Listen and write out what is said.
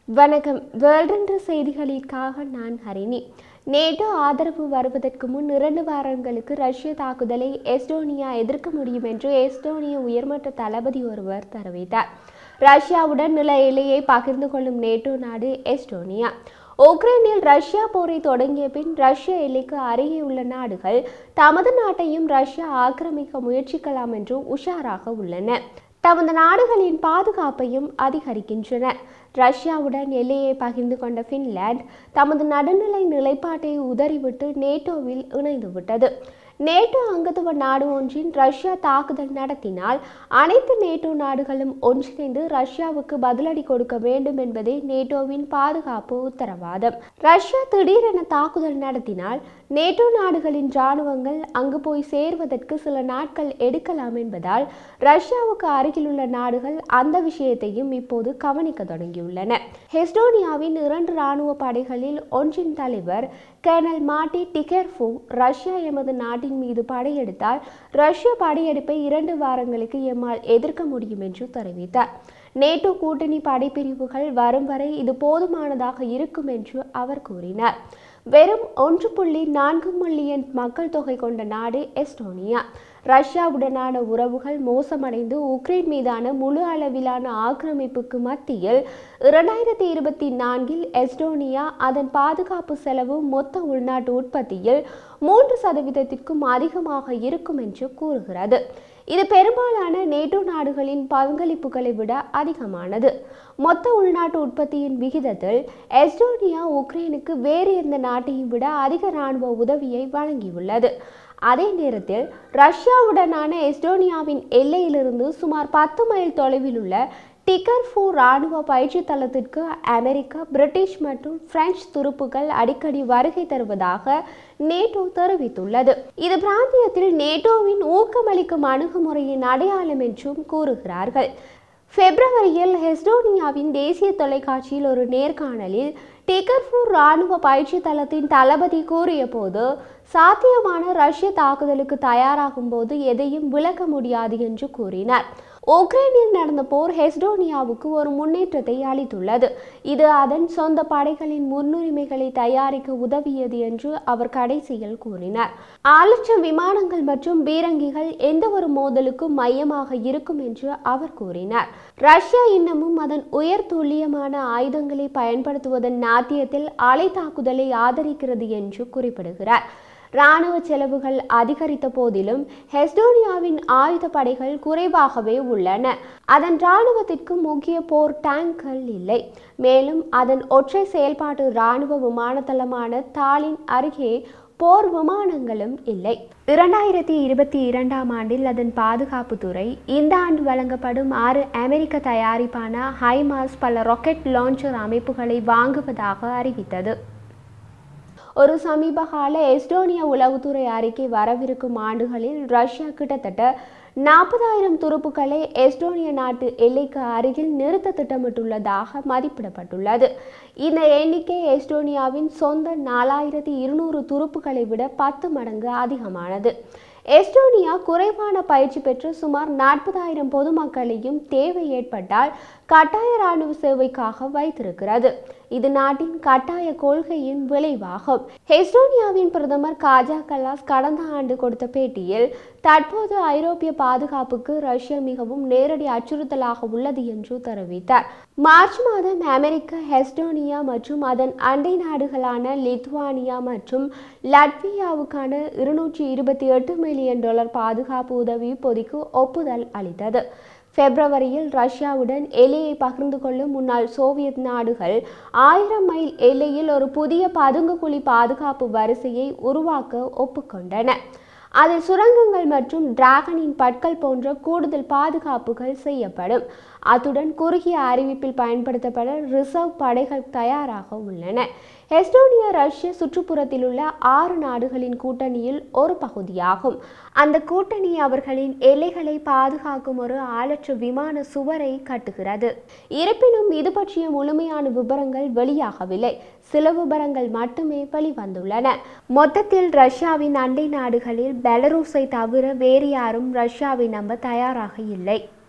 வணக்கம் வேர்ல்டு செய்திகளுக்காக நான் ஹரிணி நேட்டோ ஆதரவு வருவதற்கு முன் இரண்டு வாரங்களுக்கு ரஷ்ய தாக்குதலை எஸ்டோனியா எதிர்க்க முடியும் என்று எஸ்டோனிய உயர்மட்ட தளபதி ஒருவர் தெரிவித்தார் ரஷ்யாவுடன் நில எல்லையை பகிர்ந்து கொள்ளும் நேட்டோ நாடு எஸ்டோனியா உக்ரைனில் ரஷ்யா போரை தொடங்கிய பின் ரஷ்ய எல்லைக்கு அருகே உள்ள நாடுகள் தமது நாட்டையும் ரஷ்யா ஆக்கிரமிக்க முயற்சிக்கலாம் என்று உஷாராக உள்ளன தமது நாடுகளின் பாதுகாப்பையும் அதிகரிக்கின்றன ரஷ்யாவுடன் எல்லையை பகிர்ந்து கொண்ட பின்லாந்து தமது நடுநிலை நிலைப்பாட்டை உதறிவிட்டு நேட்டோவில் இணைந்துவிட்டது நேட்டோ அங்கத்துவ நாடு ஒன்றின் ரஷ்யா தாக்குதல் நடத்தினால் அனைத்து நேட்டோ நாடுகளும் ஒன்றிணைந்து ரஷ்யாவுக்கு பதிலடி கொடுக்க வேண்டும் என்பதே நேட்டோவின் பாதுகாப்பு உத்தரவாதம் ரஷ்யா திடீரென தாக்குதல் நடத்தினால் நேட்டோ நாடுகளின் இராணுவங்கள் அங்கு போய் சேர்வதற்கு சில நாட்கள் எடுக்கலாம் என்பதால் ரஷ்யாவுக்கு அருகிலுள்ள நாடுகள் அந்த விஷயத்தையும் இப்போது கவனிக்க தொடங்கியுள்ளன ஹெஸ்டோனியாவின் இரண்டு இராணுவ படைகளில் ஒன்றின் தலைவர் கர்னல் மாட்டி டிகெர்ஃபோ ரஷ்யா எமது நாட்டின் மீது படையெடுத்தால் ரஷ்ய படையெடுப்பை இரண்டு வாரங்களுக்கு எம்மால் எதிர்க்க முடியும் என்று தெரிவித்தார் நேட்டோ கூட்டணி படைப்பிரிவுகள் வரும் வரை இது போதுமானதாக இருக்கும் என்று அவர் கூறினார் வெறும் ஒன்று புள்ளி நான்கு மில்லியன் மக்கள் தொகை கொண்ட நாடு எஸ்டோனியா ரஷ்யாவுடனான உறவுகள் மோசமடைந்து உக்ரைன் மீதான முழு அளவிலான ஆக்கிரமிப்புக்கு மத்தியில் இரண்டாயிரத்தி இருபத்தி நான்கில் எஸ்டோனியா அதன் பாதுகாப்பு செலவு மொத்த உள்நாட்டு உற்பத்தியில் மூன்று சதவீதத்திற்கும் அதிகமாக இருக்கும் என்று கூறுகிறது இது பெரும்பாலான நேட்டோ நாடுகளின் பங்களிப்புகளை விட அதிகமானது மொத்த உள்நாட்டு உற்பத்தியின் விகிதத்தில் எஸ்டோனியா உக்ரைனுக்கு வேறு எந்த நாட்டையும் விட அதிக இராணுவ உதவியை வழங்கியுள்ளது அதே நேரத்தில் ரஷ்யாவுடனான எஸ்டோனியாவின் எல்லையிலிருந்து சுமார் பத்து மைல் தொலைவில் உள்ள டிகர்ஃபூ ராணுவ பயிற்சி தளத்திற்கு அமெரிக்கா பிரிட்டிஷ் மற்றும் பிரெஞ்சு துருப்புகள் அடிக்கடி வருகை தருவதாக நேட்டோ தெரிவித்துள்ளது இது பிராந்தியத்தில் நேட்டோவின் ஊக்கமளிக்கும் அணுகுமுறையின் அடையாளம் என்றும் கூறுகிறார்கள் பிப்ரவரியில் ஹெஸ்டோனியாவின் தேசிய தொலைக்காட்சியில் ஒரு நேர்காணலில் டிகர்ஃபூர் ராணுவ பயிற்சி தளத்தின் தளபதி கூறிய போது சாத்தியமான ரஷ்ய தாக்குதலுக்கு தயாராகும் போது எதையும் விளக்க முடியாது என்று கூறினார் உக்ரைனில் நடந்த போர் ஹெஸ்டோனியாவுக்கு ஒரு முன்னேற்றத்தை அளித்துள்ளது இது அதன் சொந்த படைகளின் முன்னுரிமைகளை தயாரிக்க உதவியது என்று அவர் கடைசியில் கூறினார் ஆலட்சம் விமானங்கள் மற்றும் பீரங்கிகள் எந்த ஒரு மோதலுக்கும் மையமாக இருக்கும் என்று அவர் கூறினார் ரஷ்யா இன்னமும் அதன் உயர் துல்லியமான ஆயுதங்களை பயன்படுத்துவதன் நாத்தியத்தில் அலை தாக்குதலை ஆதரிக்கிறது என்று குறிப்பிடுகிறார் இராணுவ செலவுகள் அதிகரித்த போதிலும் ஹெஸ்டோனியாவின் ஆயுத படைகள் குறைவாகவே உள்ளன அதன் இராணுவத்திற்கு முக்கிய போர் டேங்க்கள் இல்லை மேலும் அதன் ஒற்றை செயல்பாட்டு இராணுவ விமான தளமான தாலின் அருகே போர் விமானங்களும் இல்லை இரண்டாயிரத்தி இருபத்தி இரண்டாம் ஆண்டில் அதன் பாதுகாப்புத்துறை இந்த ஆண்டு வழங்கப்படும் ஆறு அமெரிக்க தயாரிப்பான ஹைமாஸ் பல ராக்கெட் லான்ச்சர் அமைப்புகளை வாங்குவதாக அறிவித்தது ஒரு சமீபகால எஸ்டோனிய உளவுத்துறை அறிக்கை வரவிருக்கும் ஆண்டுகளில் ரஷ்யா கிட்டத்தட்ட நாற்பதாயிரம் துருப்புக்களை எஸ்டோனிய நாட்டு எல்லைக்கு அருகில் நிறுத்த திட்டமிட்டுள்ளதாக மதிப்பிடப்பட்டுள்ளது இந்த எண்ணிக்கை எஸ்டோனியாவின் சொந்த நாலாயிரத்தி இருநூறு துருப்புக்களை விட பத்து மடங்கு அதிகமானது எஸ்டோனியா குறைவான பயிற்சி பெற்று சுமார் நாற்பதாயிரம் பொதுமக்களையும் தேவை ஏற்பட்டால் கட்டாய ராணுவ சேவைக்காக வைத்திருக்கிறது இது நாட்டின் கட்டாய கொள்கையின் விளைவாகும் எஸ்டோனியாவின் பிரதமர் காஜா கல்லாஸ் கடந்த ஆண்டு கொடுத்த பேட்டியில் தற்போது ஐரோப்பிய பாதுகாப்புக்கு ரஷ்யா மிகவும் நேரடி அச்சுறுத்தலாக உள்ளது என்று தெரிவித்தார் மார்ச் மாதம் அமெரிக்கா ஹெஸ்டோனியா மற்றும் அதன் அண்டை நாடுகளான லித்வானியா மற்றும் லட்வியாவுக்கான இருநூற்றி இருபத்தி எட்டு மில்லியன் டாலர் பாதுகாப்பு உதவி பொதிக்கு ஒப்புதல் அளித்தது பிப்ரவரியில் ரஷ்யாவுடன் எல்லையை பகிர்ந்து கொள்ளும் முன்னாள் சோவியத் நாடுகள் ஆயிரம் மைல் எல்லையில் ஒரு புதிய பதுங்குகுழி பாதுகாப்பு வரிசையை உருவாக்க ஒப்புக்கொண்டன அதில் சுரங்கங்கள் மற்றும் டிராகனின் பற்கள் போன்ற கூடுதல் பாதுகாப்புகள் செய்யப்படும் அத்துடன் குறுகிய அறிவிப்பில் பயன்படுத்தப்பட ரிசர்வ் படைகள் தயாராக உள்ளன எஸ்டோனியா ரஷ்ய சுற்றுப்புறத்தில் உள்ள ஆறு நாடுகளின் கூட்டணியில் ஒரு பகுதியாகும் அந்த கூட்டணி அவர்களின் எல்லைகளை பாதுகாக்கும் ஒரு ஆளற்ற விமான சுவரை கட்டுகிறது இருப்பினும் இது பற்றிய முழுமையான விவரங்கள் வெளியாகவில்லை சில விவரங்கள் மட்டுமே வெளிவந்துள்ளன மொத்தத்தில் ரஷ்யாவின் அண்டை நாடுகளில் பெலரூஸை தவிர வேறு யாரும் ரஷ்யாவை நம்ப தயாராக இல்லை